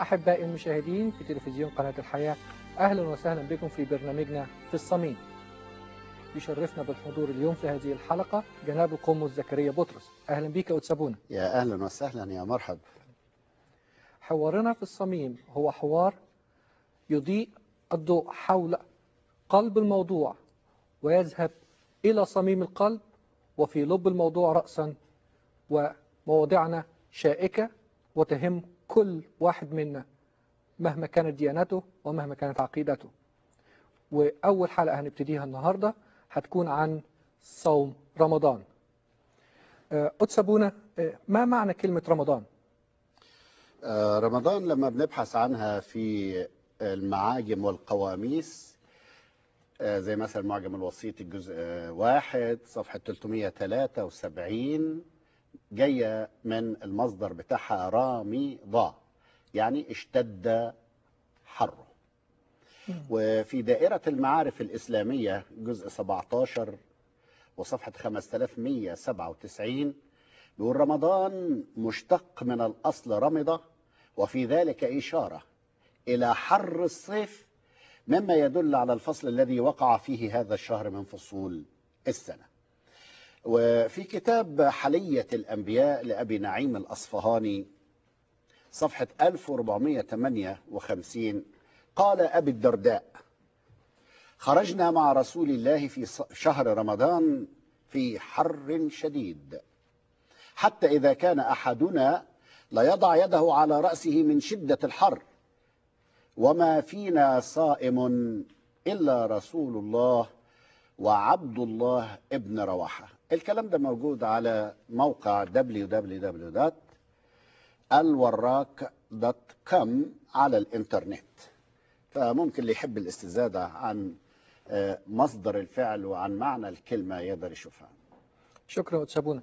أحبائي المشاهدين في تلفزيون قناة الحياة أهلا وسهلا بكم في برنامجنا في الصميم يشرفنا بالحضور اليوم في هذه الحلقة جناب القمص زكريا بطرس أهلا بك وتسابونا يا أهلا وسهلا يا مرحب حوارنا في الصميم هو حوار يضيء الضوء حول قلب الموضوع ويذهب إلى صميم القلب وفي لب الموضوع رأسا ومواضعنا شائكة وتهم كل واحد منا مهما كانت ديانته ومهما كانت عقيدته وأول حلقة هنبتديها النهاردة هتكون عن صوم رمضان أتسابونا ما معنى كلمة رمضان؟ آه، رمضان لما بنبحث عنها في المعاجم والقواميس آه، زي مثلا معجم الوسيط الجزء آه، واحد صفحة 373 جاية من المصدر بتاعها رامضة يعني اشتد حره وفي دائرة المعارف الإسلامية جزء 17 وصفحة 5197 بيقول رمضان مشتق من الأصل رمضة وفي ذلك إشارة إلى حر الصيف مما يدل على الفصل الذي وقع فيه هذا الشهر من فصول السنة وفي كتاب حلية الأنبياء لأبي نعيم الأصفهاني صفحة 1458 قال أبي الدرداء خرجنا مع رسول الله في شهر رمضان في حر شديد حتى إذا كان أحدنا ليضع يده على رأسه من شدة الحر وما فينا صائم إلا رسول الله وعبد الله ابن رواحة الكلام ده موجود على موقع www.الوراك.com على الانترنت فممكن اللي يحب الاستزادة عن مصدر الفعل وعن معنى الكلمة يقدر يشوفها شكرا أتسابونا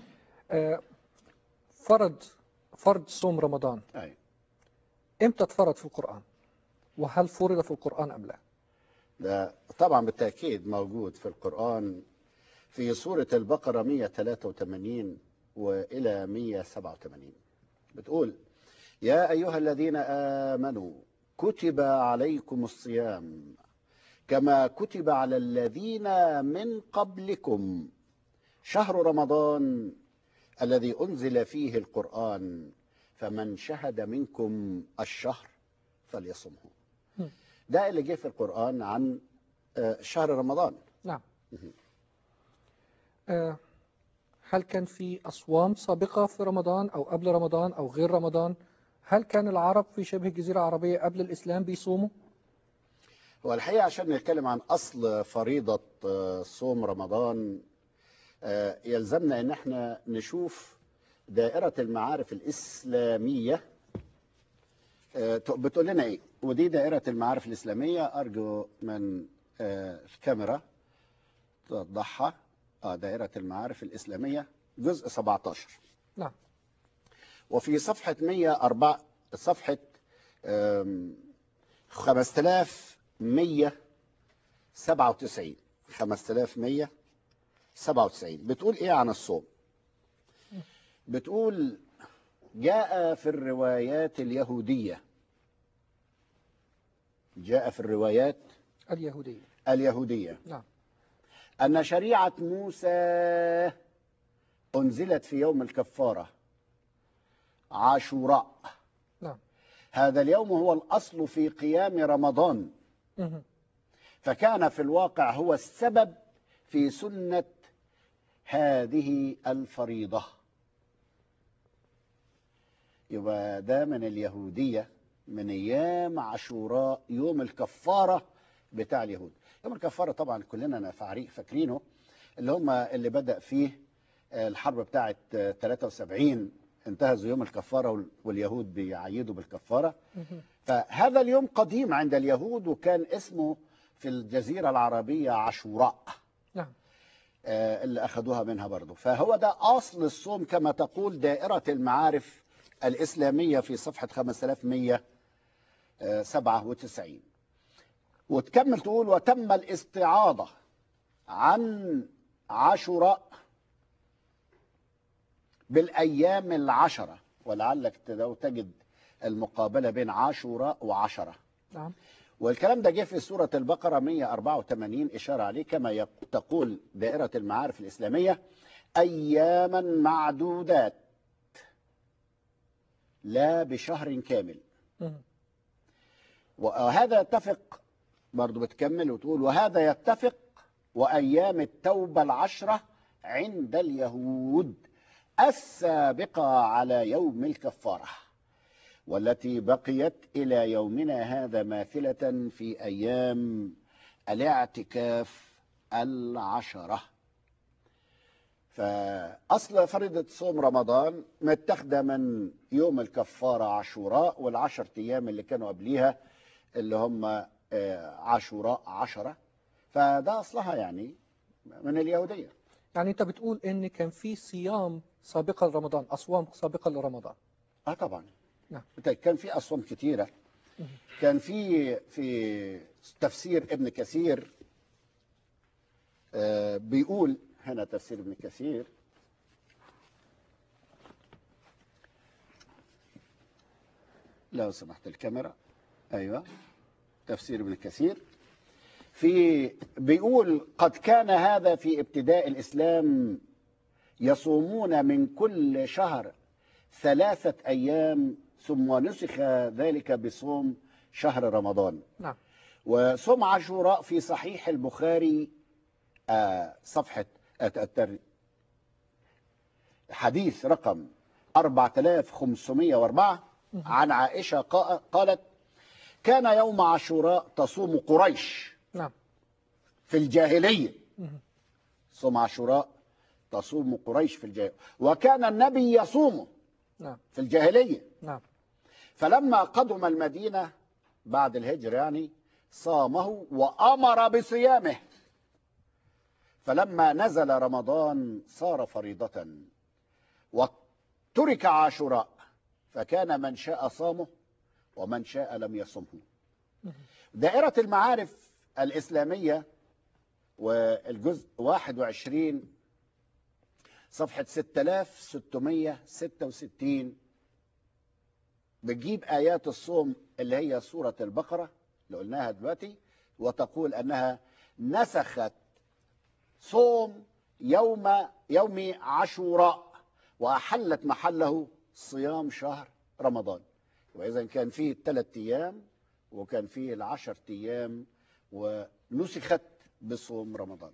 فرض فرض صوم رمضان أي. امتى اتفرض في القرآن وهل فرض في القرآن أم لا ده طبعا بالتأكيد موجود في القرآن في سورة البقرة 183 وإلى 187 بتقول يا أيها الذين آمنوا كتب عليكم الصيام كما كتب على الذين من قبلكم شهر رمضان الذي أنزل فيه القرآن فمن شهد منكم الشهر فليصمه ده اللي جه في القرآن عن شهر رمضان نعم آه، هل كان في أصوام سابقة في رمضان أو قبل رمضان أو غير رمضان هل كان العرب في شبه الجزيرة العربية قبل الإسلام بيصوموا هو الحقيقة عشان نتكلم عن أصل فريضة صوم رمضان يلزمنا ان احنا نشوف دائرة المعارف الإسلامية بتقول لنا ايه ودي دائرة المعارف الإسلامية أرجو من الكاميرا توضحها دائرة المعارف الإسلامية جزء 17 نعم وفي صفحة 104 صفحة 5197 5100 97 بتقول ايه عن الصوم بتقول جاء في الروايات اليهودية جاء في الروايات اليهودية اليهودية نعم أن شريعة موسى أنزلت في يوم الكفارة عاشوراء نعم هذا اليوم هو الأصل في قيام رمضان مهم. فكان في الواقع هو السبب في سنة هذه الفريضة يبقى ده من اليهودية من أيام عاشوراء يوم الكفارة بتاع اليهود يوم الكفارة طبعا كلنا فاكرينه اللي هم اللي بدأ فيه الحرب بتاعة 73 انتهزوا يوم الكفارة واليهود بيعيدوا بالكفارة مهم. فهذا اليوم قديم عند اليهود وكان اسمه في الجزيرة العربية عاشوراء نعم آه، اللي أخذوها منها برضو فهو ده أصل الصوم كما تقول دائرة المعارف الإسلامية في صفحة 5197 وتكمل تقول وتم الاستعاضة عن عاشوراء بالأيام العشرة ولعلك لو تجد المقابلة بين عاشوراء وعشرة نعم والكلام ده جه في سورة البقرة 184 إشارة عليه كما يق- تقول دائرة المعارف الإسلامية أياما معدودات لا بشهر كامل مم. وهذا يتفق برضو بتكمل وتقول وهذا يتفق وأيام التوبة العشرة عند اليهود السابقة على يوم الكفارة والتي بقيت إلى يومنا هذا ماثلة في أيام الاعتكاف العشرة فأصل فريضة صوم رمضان متاخدة من يوم الكفارة عاشوراء والعشر أيام اللي كانوا قبليها اللي هم آه، عاشوراء عشرة فده أصلها يعني من اليهودية يعني انت بتقول ان كان في صيام سابقة لرمضان اصوام سابقة لرمضان اه طبعا نعم. كان في أصوام كتيرة مم. كان في في تفسير ابن كثير آه، بيقول هنا تفسير ابن كثير لو سمحت الكاميرا ايوه تفسير ابن كثير في بيقول قد كان هذا في ابتداء الاسلام يصومون من كل شهر ثلاثة أيام ثم نسخ ذلك بصوم شهر رمضان نعم وصوم عاشوراء في صحيح البخاري آه، صفحة آه، التر- حديث رقم 4504 عن عائشة قا- قالت كان يوم عاشوراء تصوم قريش نعم في الجاهلية مم. صوم عاشوراء تصوم قريش في الجاهلية وكان النبي يصومه نعم في الجاهلية نعم فلما قدم المدينة بعد الهجر يعني صامه وأمر بصيامه فلما نزل رمضان صار فريضة وترك عاشوراء فكان من شاء صامه ومن شاء لم يصمه مم. دائرة المعارف الإسلامية والجزء 21 صفحة 6666 بتجيب آيات الصوم اللي هي سورة البقرة اللي قلناها دلوقتي وتقول أنها نسخت صوم يوم يوم عاشوراء وأحلت محله صيام شهر رمضان وإذا كان فيه الثلاث أيام وكان فيه العشر أيام ونسخت بصوم رمضان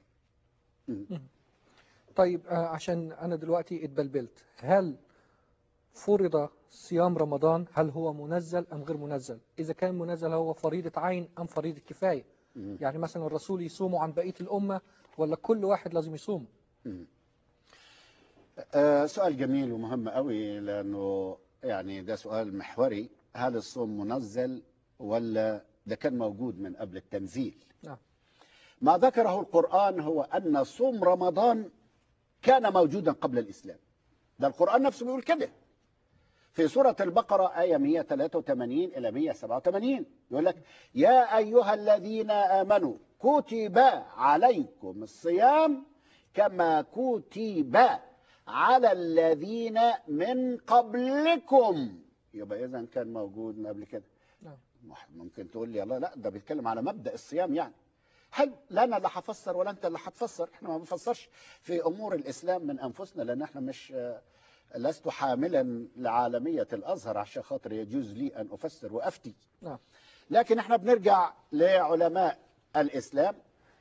طيب آه، عشان أنا دلوقتي اتبلبلت هل فرض صيام رمضان هل هو منزل أم غير منزل إذا كان منزل هو فريضة عين أم فريضة كفاية مم. يعني مثلا الرسول يصوم عن بقية الأمة ولا كل واحد لازم يصوم مم. آه، سؤال جميل ومهم قوي لأنه يعني ده سؤال محوري هل الصوم منزل ولا ده كان موجود من قبل التنزيل نعم. ما ذكره القرآن هو أن صوم رمضان كان موجودا قبل الإسلام ده القرآن نفسه بيقول كده في سورة البقرة آية 183 إلى 187 يقول لك يا أيها الذين آمنوا كتب عليكم الصيام كما كتب على الذين من قبلكم يبقى إذا كان موجود من قبل كده نعم. ممكن تقول لي الله لا ده بيتكلم على مبدأ الصيام يعني هل لا انا اللي هفسر ولا انت اللي هتفسر احنا ما بنفسرش في امور الاسلام من انفسنا لان احنا مش لست حاملا لعالميه الازهر عشان خاطر يجوز لي ان افسر وافتي نعم. لكن احنا بنرجع لعلماء الاسلام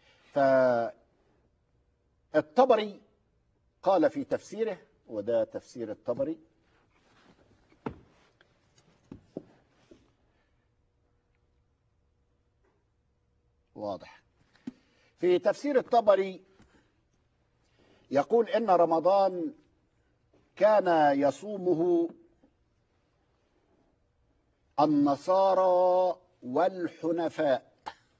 فالطبري قال في تفسيره وده تفسير الطبري واضح في تفسير الطبري يقول ان رمضان كان يصومه النصارى والحنفاء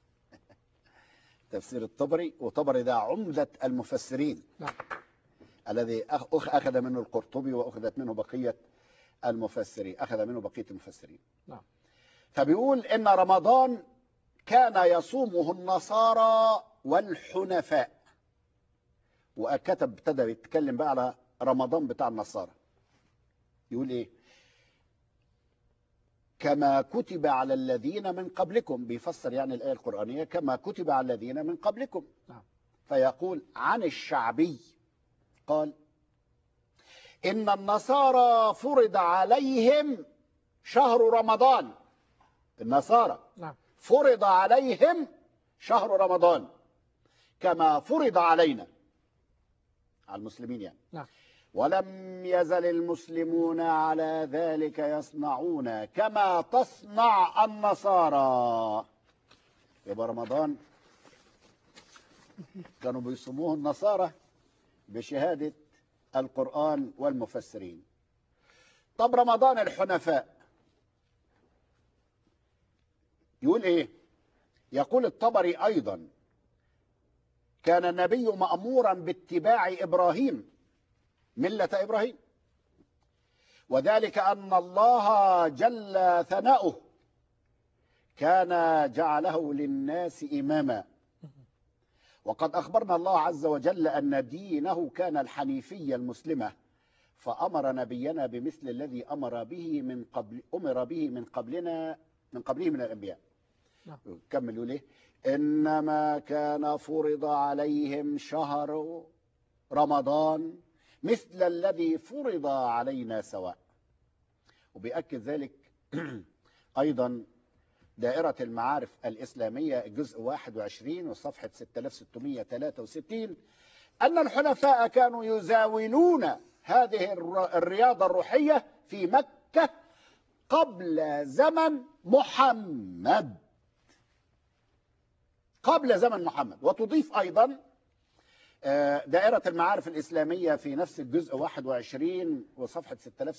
تفسير الطبري وطبري ده عمدة المفسرين نعم. الذي أخ- أخ- أخذ منه القرطبي وأخذت منه بقية المفسرين أخذ منه بقية المفسرين نعم. فبيقول إن رمضان كان يصومه النصارى والحنفاء وكتب ابتدى يتكلم بقى على رمضان بتاع النصارى يقول ايه كما كتب على الذين من قبلكم بيفسر يعني الآية القرآنية كما كتب على الذين من قبلكم نعم. فيقول عن الشعبي قال إن النصارى فرض عليهم شهر رمضان النصارى نعم فرض عليهم شهر رمضان كما فرض علينا على المسلمين يعني نعم. ولم يزل المسلمون على ذلك يصنعون كما تصنع النصارى يبقى رمضان كانوا بيصوموه النصارى بشهادة القرآن والمفسرين طب رمضان الحنفاء يقول ايه يقول الطبري ايضا كان النبي مأمورا باتباع ابراهيم ملة ابراهيم وذلك ان الله جل ثناؤه كان جعله للناس اماما وقد اخبرنا الله عز وجل ان دينه كان الحنيفيه المسلمه فامر نبينا بمثل الذي امر به من قبل امر به من قبلنا من قبله من الانبياء نعم. كمل يقول ايه انما كان فرض عليهم شهر رمضان مثل الذي فرض علينا سواء وبيأكد ذلك أيضا دائرة المعارف الإسلامية الجزء 21 وصفحة 6663 أن الحنفاء كانوا يزاولون هذه الر- الرياضة الروحية في مكة قبل زمن محمد قبل زمن محمد وتضيف أيضا آه، دائرة المعارف الإسلامية في نفس الجزء 21 وصفحة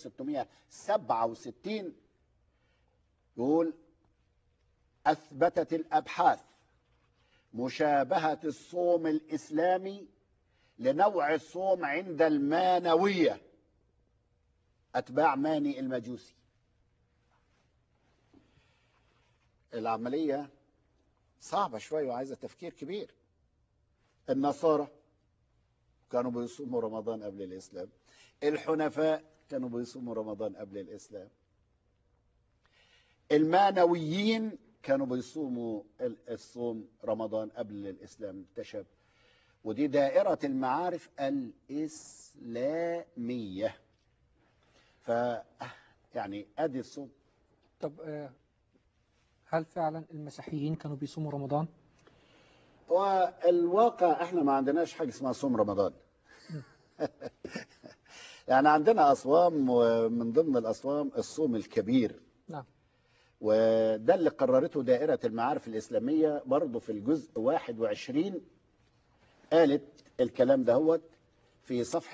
6667 يقول أثبتت الأبحاث مشابهة الصوم الإسلامي لنوع الصوم عند المانوية أتباع ماني المجوسي العملية صعبة شوية وعايزة تفكير كبير النصارى كانوا بيصوموا رمضان قبل الإسلام الحنفاء كانوا بيصوموا رمضان قبل الإسلام المانويين كانوا بيصوموا ال- الصوم رمضان قبل الإسلام تشابه ودي دائرة المعارف الإسلامية ف يعني أدي الصوم طب آه، هل فعلا المسيحيين كانوا بيصوموا رمضان؟ والواقع احنا ما عندناش حاجه اسمها صوم رمضان يعني عندنا اصوام ومن ضمن الاصوام الصوم الكبير نعم. وده اللي قررته دائره المعارف الاسلاميه برضه في الجزء 21 قالت الكلام دهوت في صفحه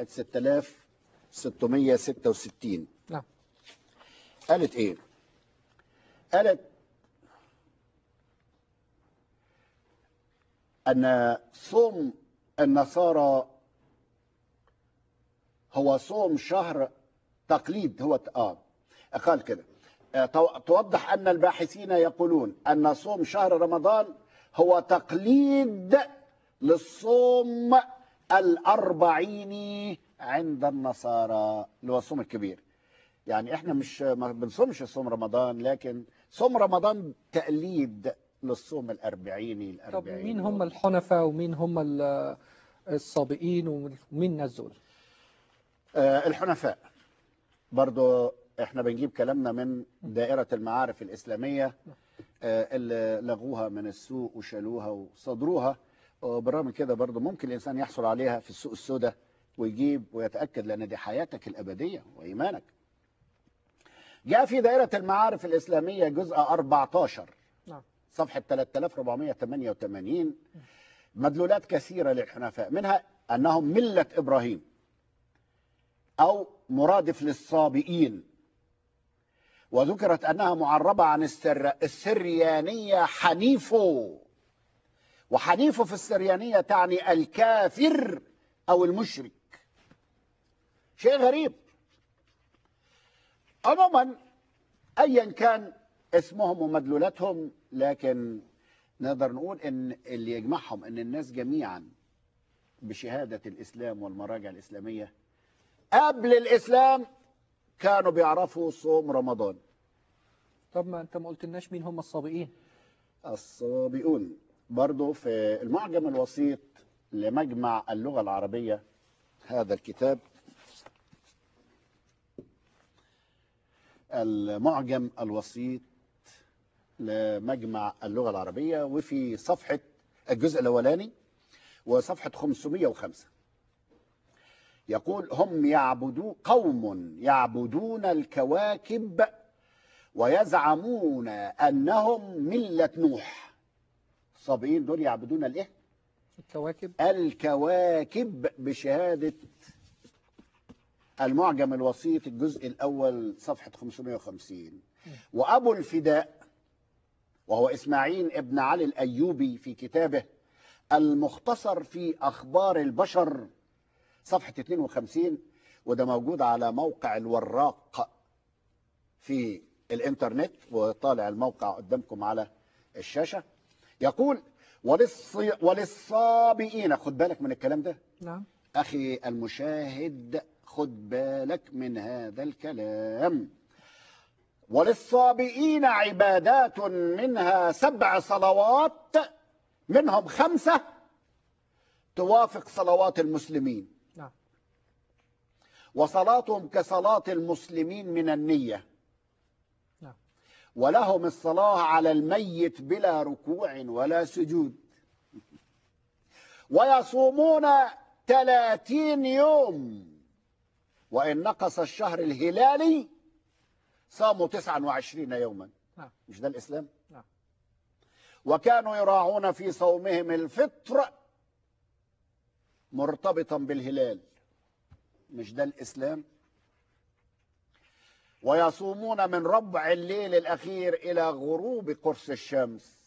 6666 نعم. قالت ايه قالت أن صوم النصارى هو صوم شهر تقليد هو آه قال كده آه، تو- توضح أن الباحثين يقولون أن صوم شهر رمضان هو تقليد للصوم الأربعيني عند النصارى اللي هو الصوم الكبير يعني احنا مش ما بنصومش صوم رمضان لكن صوم رمضان تقليد للصوم الأربعيني طب الأربعيني مين هم الحنفاء ومين هم ال- الصابئين ومين الناس دول؟ آه، الحنفاء برضو احنا بنجيب كلامنا من دائرة المعارف الإسلامية آه، اللي لغوها من السوق وشالوها وصدروها وبالرغم كده برضو ممكن الإنسان يحصل عليها في السوق السوداء ويجيب ويتأكد لأن دي حياتك الأبدية وإيمانك جاء في دائرة المعارف الإسلامية جزء 14 نعم. صفحة 3488 مدلولات كثيرة للحنفاء منها أنهم ملة إبراهيم أو مرادف للصابئين وذكرت أنها معربة عن السر السريانية حنيفو وحنيفو في السريانية تعني الكافر أو المشرك شيء غريب عموما أيا كان اسمهم ومدلولاتهم لكن نقدر نقول ان اللي يجمعهم ان الناس جميعا بشهادة الإسلام والمراجع الإسلامية قبل الإسلام كانوا بيعرفوا صوم رمضان طب ما انت ما قلتلناش مين هم الصابئين الصابئون برضو في المعجم الوسيط لمجمع اللغة العربية هذا الكتاب المعجم الوسيط لمجمع اللغة العربية وفي صفحة الجزء الأولاني وصفحة 505 يقول هم يعبدون قوم يعبدون الكواكب ويزعمون أنهم ملة نوح الصابئين دول يعبدون الايه الكواكب الكواكب بشهادة المعجم الوسيط الجزء الأول صفحة 550 وأبو الفداء وهو إسماعيل ابن علي الأيوبي في كتابه المختصر في أخبار البشر صفحة 52 وده موجود على موقع الوراق في الإنترنت وطالع الموقع قدامكم على الشاشة يقول وللصي... وللصابئين خد بالك من الكلام ده نعم أخي المشاهد خد بالك من هذا الكلام وللصابئين عبادات منها سبع صلوات منهم خمسة توافق صلوات المسلمين نعم وصلاتهم كصلاة المسلمين من النية نعم ولهم الصلاة على الميت بلا ركوع ولا سجود ويصومون ثلاثين يوم وإن نقص الشهر الهلالي صاموا تسعا وعشرين يوما نعم. مش ده الإسلام نعم. وكانوا يراعون في صومهم الفطر مرتبطا بالهلال مش ده الإسلام ويصومون من ربع الليل الأخير إلى غروب قرص الشمس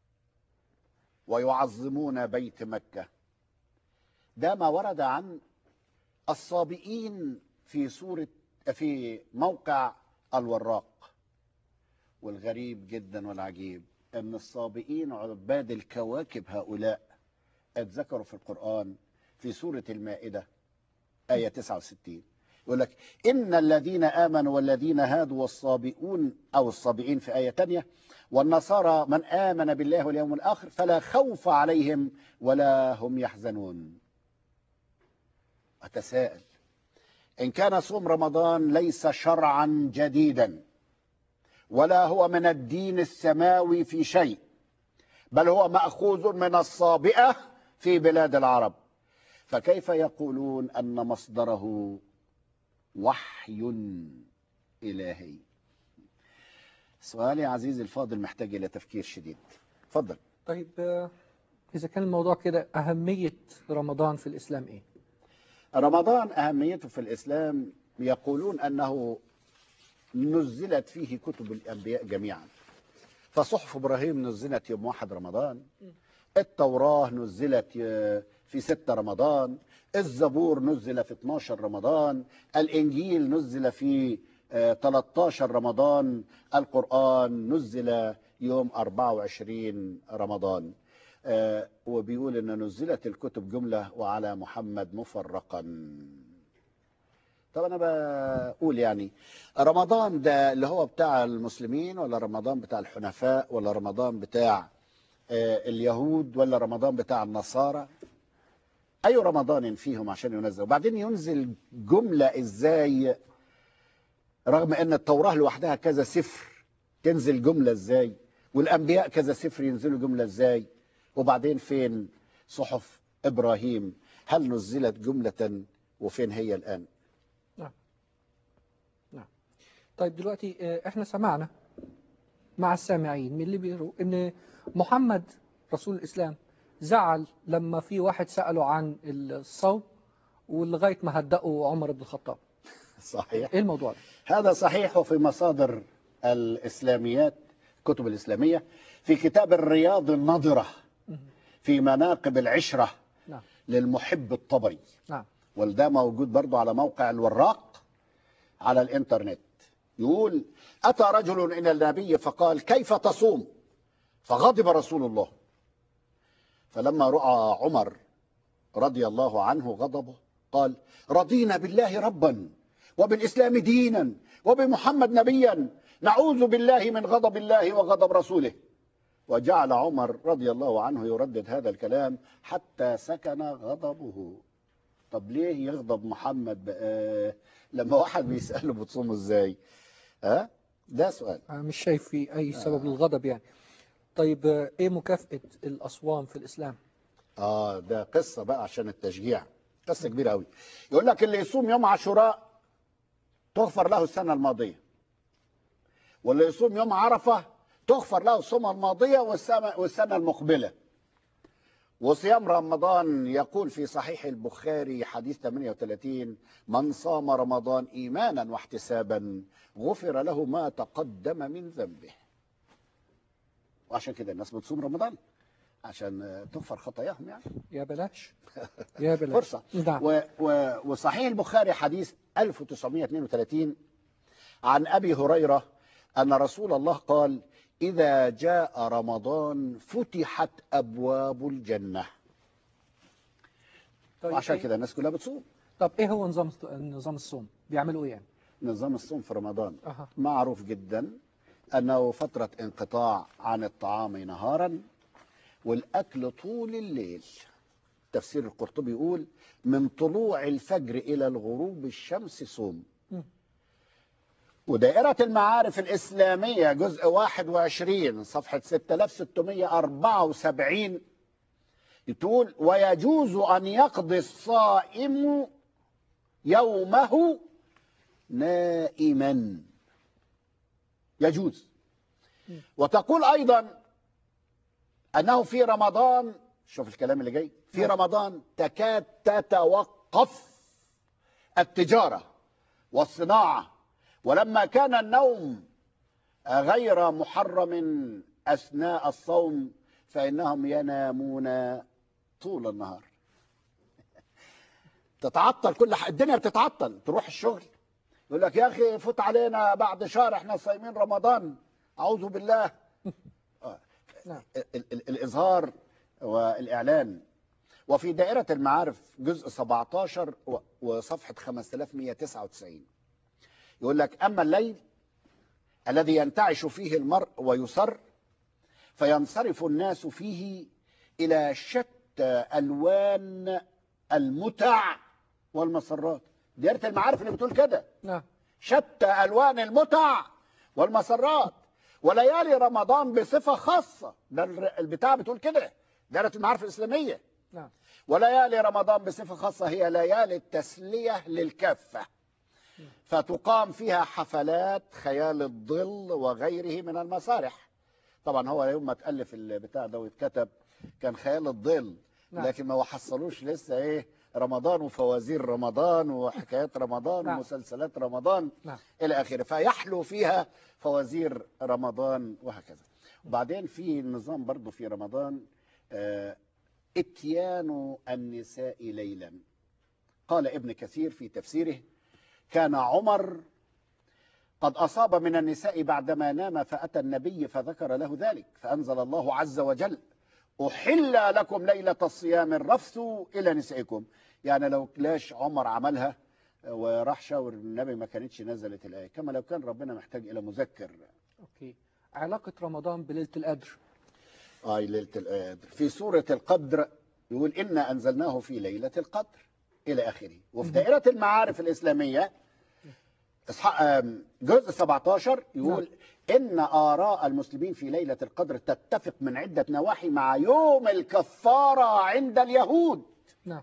ويعظمون بيت مكة ده ما ورد عن الصابئين في سورة في موقع الوراق والغريب جدا والعجيب أن الصابئين عباد الكواكب هؤلاء اتذكروا في القرآن في سورة المائدة آية 69 يقول لك إن الذين آمنوا والذين هادوا والصابئون أو الصابئين في آية تانية والنصارى من آمن بالله واليوم الآخر فلا خوف عليهم ولا هم يحزنون أتساءل إن كان صوم رمضان ليس شرعا جديدا ولا هو من الدين السماوي في شيء بل هو مأخوذ من الصابئة في بلاد العرب فكيف يقولون أن مصدره وحي إلهي سؤالي عزيزي الفاضل محتاج إلى تفكير شديد تفضل طيب آه، إذا كان الموضوع كده أهمية رمضان في الإسلام إيه؟ رمضان أهميته في الإسلام يقولون أنه نزلت فيه كتب الأنبياء جميعا فصحف إبراهيم نزلت يوم واحد رمضان التوراة نزلت في ستة رمضان الزبور نزل في 12 رمضان الإنجيل نزل في آه، 13 رمضان القرآن نزل يوم 24 رمضان آه، وبيقول ان نزلت الكتب جمله وعلى محمد مفرقا طب انا بقول يعني رمضان ده اللي هو بتاع المسلمين ولا رمضان بتاع الحنفاء ولا رمضان بتاع آه، اليهود ولا رمضان بتاع النصارى اي رمضان فيهم عشان ينزل وبعدين ينزل جمله ازاي رغم ان التوراه لوحدها كذا سفر تنزل جمله ازاي والانبياء كذا سفر ينزلوا جمله ازاي وبعدين فين صحف ابراهيم هل نزلت جمله وفين هي الان طيب دلوقتي آه، احنا سمعنا مع السامعين من اللي بيقولوا ان محمد رسول الاسلام زعل لما في واحد سأله عن الصوم ولغايه ما هدأه عمر بن الخطاب صحيح ايه الموضوع ده هذا صحيح وفي مصادر الإسلاميات كتب الإسلامية في كتاب الرياض النضرة مهم. في مناقب العشرة نعم للمحب الطبري نعم وده موجود برضو على موقع الوراق على الإنترنت يقول أتى رجل إلى النبي فقال كيف تصوم فغضب رسول الله فلما رأى عمر رضي الله عنه غضبه قال رضينا بالله ربا وبالإسلام دينا وبمحمد نبيا نعوذ بالله من غضب الله وغضب رسوله وجعل عمر رضي الله عنه يردد هذا الكلام حتى سكن غضبه طب ليه يغضب محمد بقى لما واحد بيسأله بتصوموا ازاي ها ده سؤال أنا مش شايف في أي سبب للغضب يعني طيب آه، إيه مكافأة الأصوام في الإسلام اه ده قصه بقى عشان التشجيع قصه كبيره قوي يقول لك اللي يصوم يوم عاشوراء تغفر له السنه الماضيه واللي يصوم يوم عرفه تغفر له السنه الماضيه والسنه والسنه المقبله وصيام رمضان يقول في صحيح البخاري حديث 38 من صام رمضان ايمانا واحتسابا غفر له ما تقدم من ذنبه وعشان كده الناس بتصوم رمضان عشان آه، تغفر خطاياهم يعني يا بلاش يا بلاش فرصة نعم و و وصحيح البخاري حديث 1932 عن أبي هريرة أن رسول الله قال إذا جاء رمضان فتحت أبواب الجنة طيب وعشان إيه- كده الناس كلها بتصوم طب إيه هو نظام نظام الصوم بيعملوا إيه يعني نظام الصوم في رمضان أها معروف جدا أنه فترة انقطاع عن الطعام نهارا والأكل طول الليل تفسير القرطبي يقول من طلوع الفجر إلى الغروب الشمس صوم مم. ودائرة المعارف الإسلامية جزء 21 صفحة 6674 تقول ويجوز أن يقضي الصائم يومه نائما يجوز مم. وتقول أيضا أنه في رمضان شوف الكلام اللي جاي في نعم. رمضان تكاد تتوقف التجارة والصناعة ولما كان النوم غير محرم أثناء الصوم فإنهم ينامون طول النهار تتعطل كل ح... الدنيا بتتعطل تروح الشغل يقول لك يا أخي فوت علينا بعد شهر احنا صايمين رمضان أعوذ بالله آه. نعم. ال- ال- الإظهار والإعلان وفي دائرة المعارف جزء 17 و- وصفحة 5199 يقول لك أما الليل الذي ينتعش فيه المرء ويسر فينصرف الناس فيه إلى شتى ألوان المتع والمسرات دائرة المعارف اللي بتقول كده نعم شتى ألوان المتع والمسرات وليالي رمضان بصفة خاصة ده الر- البتاع بتقول كده دائرة المعارف الإسلامية نعم وليالي رمضان بصفة خاصة هي ليالي التسلية للكافة فتقام فيها حفلات خيال الظل وغيره من المسارح طبعا هو يوم ما تألف البتاع ده واتكتب كان خيال الظل نعم. لكن ما حصلوش لسه ايه رمضان وفوازير رمضان وحكايات رمضان نعم. ومسلسلات رمضان نعم. الى اخره فيحلو فيها فوازير رمضان وهكذا وبعدين في نظام برضه في رمضان آه، اتيان النساء ليلا قال ابن كثير في تفسيره كان عمر قد أصاب من النساء بعدما نام فأتى النبي فذكر له ذلك فأنزل الله عز وجل أحل لكم ليلة الصيام الرفث إلى نسائكم يعني لو لاش عمر عملها وراح شاور النبي ما كانتش نزلت الآية كما لو كان ربنا محتاج إلى مذكر أوكي علاقة رمضان بليلة القدر آي ليلة القدر في سورة القدر يقول إنا أنزلناه في ليلة القدر إلى آخره وفي دائرة المعارف الإسلامية إصحاح- آم، جزء 17 يقول إن آراء المسلمين في ليلة القدر تتفق من عدة نواحي مع يوم الكفارة عند اليهود نعم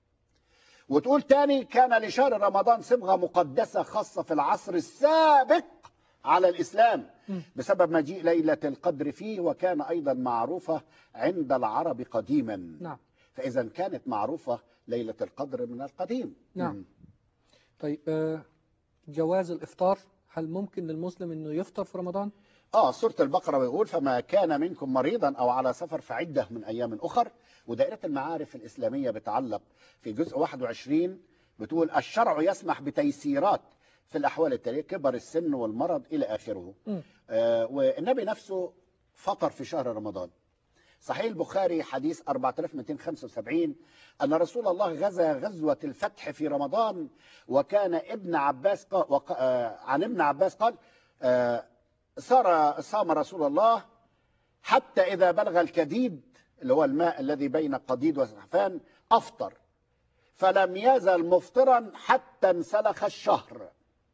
وتقول تاني كان لشهر رمضان صبغة مقدسة خاصة في العصر السابق على الإسلام مم. بسبب مجيء ليلة القدر فيه وكان أيضا معروفة عند العرب قديما نعم فإذا كانت معروفة ليلة القدر من القديم نعم. مم. طيب آه، جواز الإفطار هل ممكن للمسلم أنه يفطر في رمضان؟ آه سورة البقرة بيقول فما كان منكم مريضا أو على سفر فعدة من أيام أخر ودائرة المعارف الإسلامية بتعلق في جزء 21 بتقول الشرع يسمح بتيسيرات في الأحوال التالية كبر السن والمرض إلى آخره مم. آه والنبي نفسه فطر في شهر رمضان صحيح البخاري حديث 4275 أن رسول الله غزا غزوة الفتح في رمضان وكان ابن عباس قال وق... آه، عن ابن عباس قال آه، صار صام رسول الله حتى إذا بلغ الكديد اللي هو الماء الذي بين قديد وسحفان أفطر فلم يزل مفطرا حتى انسلخ الشهر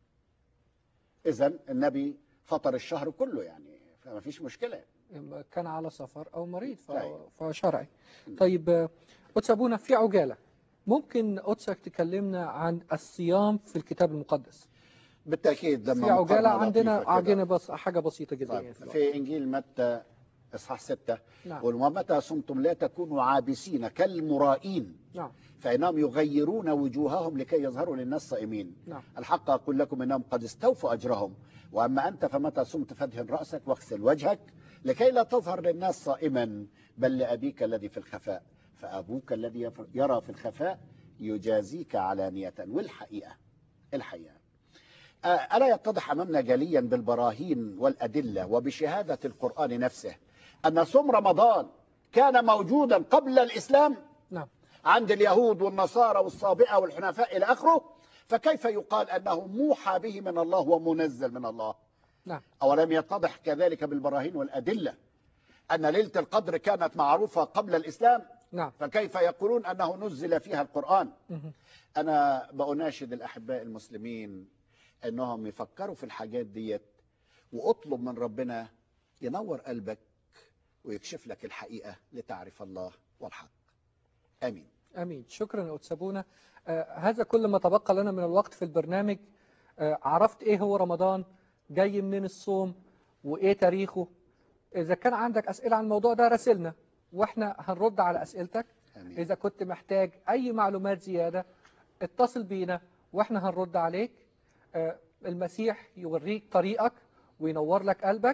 إذا النبي فطر الشهر كله يعني فما فيش مشكلة كان على سفر أو مريض ف- طيب. فشرعي طيب آه، قدس أبونا في عجالة ممكن قدسك تكلمنا عن الصيام في الكتاب المقدس بالتأكيد لما في عجالة مقارنة عندنا لطيفة كده. عجينة بس حاجة بسيطة جدا طيب يعني في الوقت. في إنجيل متى إصحاح ستة نعم يقول ومتى صمتم لا تكونوا عابسين كالمرائين نعم فإنهم يغيرون وجوههم لكي يظهروا للناس صائمين نعم الحق أقول لكم إنهم قد استوفوا أجرهم وأما أنت فمتى صمت فادهن رأسك واغسل وجهك لكي لا تظهر للناس صائما بل لأبيك الذي في الخفاء فأبوك الذي يف- يرى في الخفاء يجازيك علانية والحقيقة الحقيقة آه، ألا يتضح أمامنا جليا بالبراهين والأدلة وبشهادة القرآن نفسه أن صوم رمضان كان موجودا قبل الإسلام نعم عند اليهود والنصارى والصابئة والحنفاء إلى آخره فكيف يقال أنه موحى به من الله ومنزل من الله نعم أولم يتضح كذلك بالبراهين والأدلة أن ليلة القدر كانت معروفة قبل الإسلام نعم فكيف يقولون أنه نزل فيها القرآن مهم. أنا بأناشد الأحباء المسلمين أنهم يفكروا في الحاجات ديت وأطلب من ربنا ينور قلبك ويكشف لك الحقيقة لتعرف الله والحق آمين امين شكرا يا قدس ابونا آه هذا كل ما تبقى لنا من الوقت في البرنامج آه عرفت ايه هو رمضان جاي منين الصوم وايه تاريخه اذا كان عندك اسئله عن الموضوع ده راسلنا واحنا هنرد على اسئلتك آمين اذا كنت محتاج اي معلومات زياده اتصل بينا واحنا هنرد عليك آه المسيح يوريك طريقك وينور لك قلبك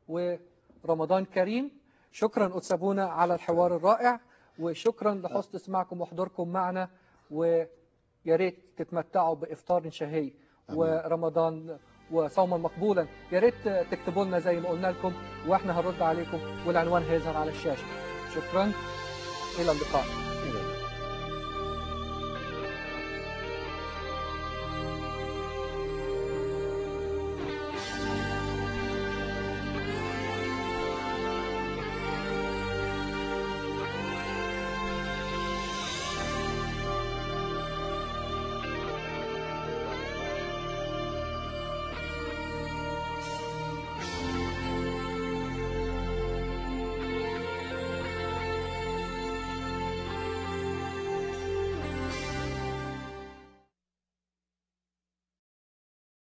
ورمضان كريم شكرا قدس ابونا على الحوار الرائع وشكرا لحسن استماعكم وحضوركم معنا ويا ريت تتمتعوا بافطار شهي آمين. ورمضان وصوما مقبولا يا ريت تكتبوا لنا زي ما قلنا لكم واحنا هنرد عليكم والعنوان هيظهر على الشاشه شكرا الى اللقاء